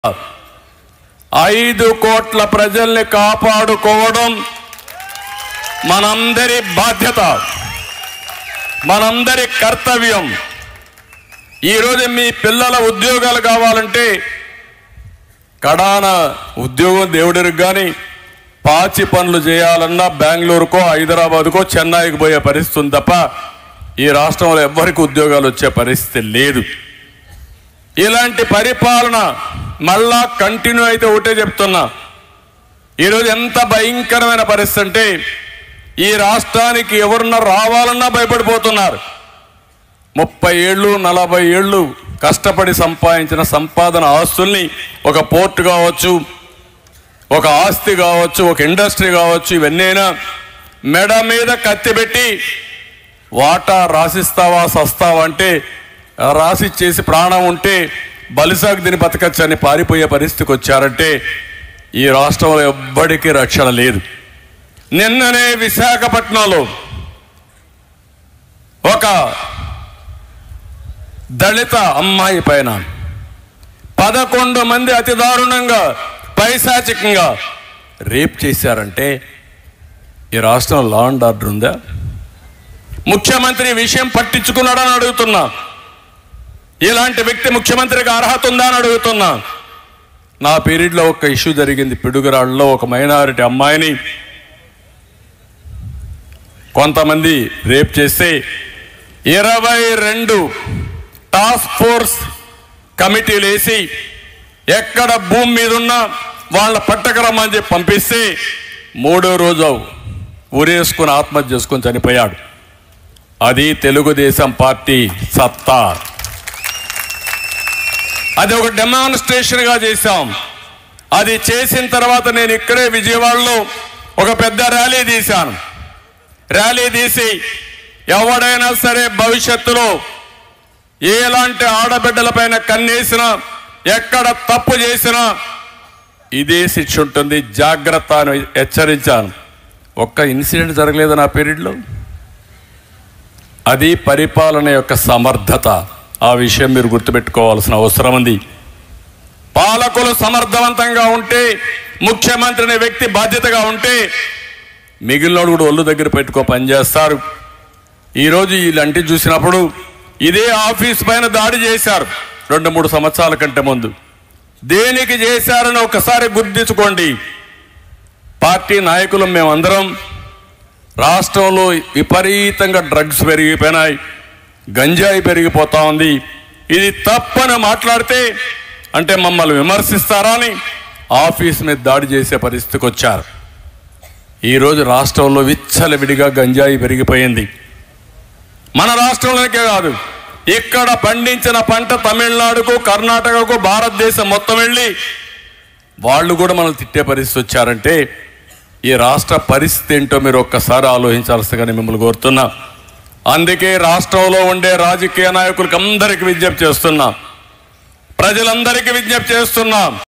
ఐదు కోట్ల ప్రజల్ని కాపాడుకోవడం మనందరి బాధ్యత మనందరి కర్తవ్యం ఈరోజు మీ పిల్లల ఉద్యోగాలు కావాలంటే కడాన ఉద్యోగం దేవుడికి కానీ పాచి పనులు చేయాలన్నా బెంగళూరుకో హైదరాబాద్కో చెన్నైకి పోయే పరిస్థితి ఉంది తప్ప ఈ రాష్ట్రంలో ఎవ్వరికి ఉద్యోగాలు వచ్చే పరిస్థితి లేదు ఇలాంటి పరిపాలన మళ్ళా కంటిన్యూ అయితే ఒకటే చెప్తున్నా ఈరోజు ఎంత భయంకరమైన పరిస్థితి అంటే ఈ రాష్ట్రానికి ఎవరన్నా రావాలన్నా భయపడిపోతున్నారు ముప్పై ఏళ్ళు నలభై ఏళ్ళు కష్టపడి సంపాదించిన సంపాదన ఆస్తుల్ని ఒక పోర్ట్ కావచ్చు ఒక ఆస్తి కావచ్చు ఒక ఇండస్ట్రీ కావచ్చు ఇవన్నైనా మెడ మీద కత్తి పెట్టి వాటా రాసిస్తావా సస్తావా అంటే రాసిచ్చేసి ప్రాణం ఉంటే బలిసాగు దీని బతకచ్చని పారిపోయే పరిస్థితికి వచ్చారంటే ఈ రాష్ట్రంలో ఎవ్వడికి రక్షణ లేదు నిన్ననే విశాఖపట్నంలో ఒక దళిత అమ్మాయి పైన పదకొండు మంది అతి దారుణంగా పైశాచికంగా రేప్ చేశారంటే ఈ రాష్ట్రంలో లా అండ్ ఆర్డర్ ఉందా ముఖ్యమంత్రి ఈ విషయం పట్టించుకున్నాడని అడుగుతున్నా ఇలాంటి వ్యక్తి ముఖ్యమంత్రికి అర్హత ఉందా అని అడుగుతున్నా నా పీరియడ్లో ఒక ఇష్యూ జరిగింది పిడుగురాళ్ళలో ఒక మైనారిటీ అమ్మాయిని కొంతమంది రేప్ చేస్తే ఇరవై రెండు టాస్క్ ఫోర్స్ కమిటీలు వేసి ఎక్కడ భూమి మీద ఉన్నా వాళ్ళ పట్టకరమ్మని చెప్పి పంపిస్తే మూడో రోజు ఊరేసుకుని ఆత్మహత్య చేసుకుని చనిపోయాడు అది తెలుగుదేశం పార్టీ సత్తా అది ఒక డెమాన్స్ట్రేషన్ గా చేశాం అది చేసిన తర్వాత నేను ఇక్కడే విజయవాడలో ఒక పెద్ద ర్యాలీ తీశాను ర్యాలీ తీసి ఎవడైనా సరే భవిష్యత్తులో ఎలాంటి ఆడబిడ్డలపైన కన్నేసినా ఎక్కడ తప్పు చేసినా ఇదే శిక్ష ఉంటుంది జాగ్రత్త అని హెచ్చరించాను ఒక్క ఇన్సిడెంట్ జరగలేదు నా పీరియడ్లో అది పరిపాలన యొక్క సమర్థత ఆ విషయం మీరు గుర్తుపెట్టుకోవాల్సిన అవసరం ఉంది పాలకులు సమర్థవంతంగా ఉంటే ముఖ్యమంత్రి అనే వ్యక్తి బాధ్యతగా ఉంటే మిగిలినోడు కూడా ఒళ్ళు దగ్గర పెట్టుకో పనిచేస్తారు ఈరోజు ఇలాంటి చూసినప్పుడు ఇదే ఆఫీస్ పైన దాడి చేశారు రెండు మూడు సంవత్సరాల కంటే ముందు దేనికి చేశారని ఒకసారి గుర్తించుకోండి పార్టీ నాయకులు మేమందరం రాష్ట్రంలో విపరీతంగా డ్రగ్స్ పెరిగిపోయినాయి గంజాయి పెరిగిపోతా ఉంది ఇది తప్పని మాట్లాడితే అంటే మమ్మల్ని విమర్శిస్తారా అని ఆఫీస్ మీద దాడి చేసే పరిస్థితికి వచ్చారు ఈరోజు రాష్ట్రంలో విచ్చలవిడిగా గంజాయి పెరిగిపోయింది మన రాష్ట్రంలోకే కాదు ఇక్కడ పండించిన పంట తమిళనాడుకు కర్ణాటకకు భారతదేశం మొత్తం వెళ్ళి వాళ్ళు కూడా మనల్ని తిట్టే పరిస్థితి వచ్చారంటే ఈ రాష్ట్ర పరిస్థితి ఏంటో మీరు ఒక్కసారి ఆలోచించాల్సిందిగా మిమ్మల్ని కోరుతున్నా అందుకే రాష్ట్రంలో ఉండే రాజకీయ నాయకులకు అందరికీ విజ్ఞప్తి చేస్తున్నా ప్రజలందరికీ విజ్ఞప్తి చేస్తున్నా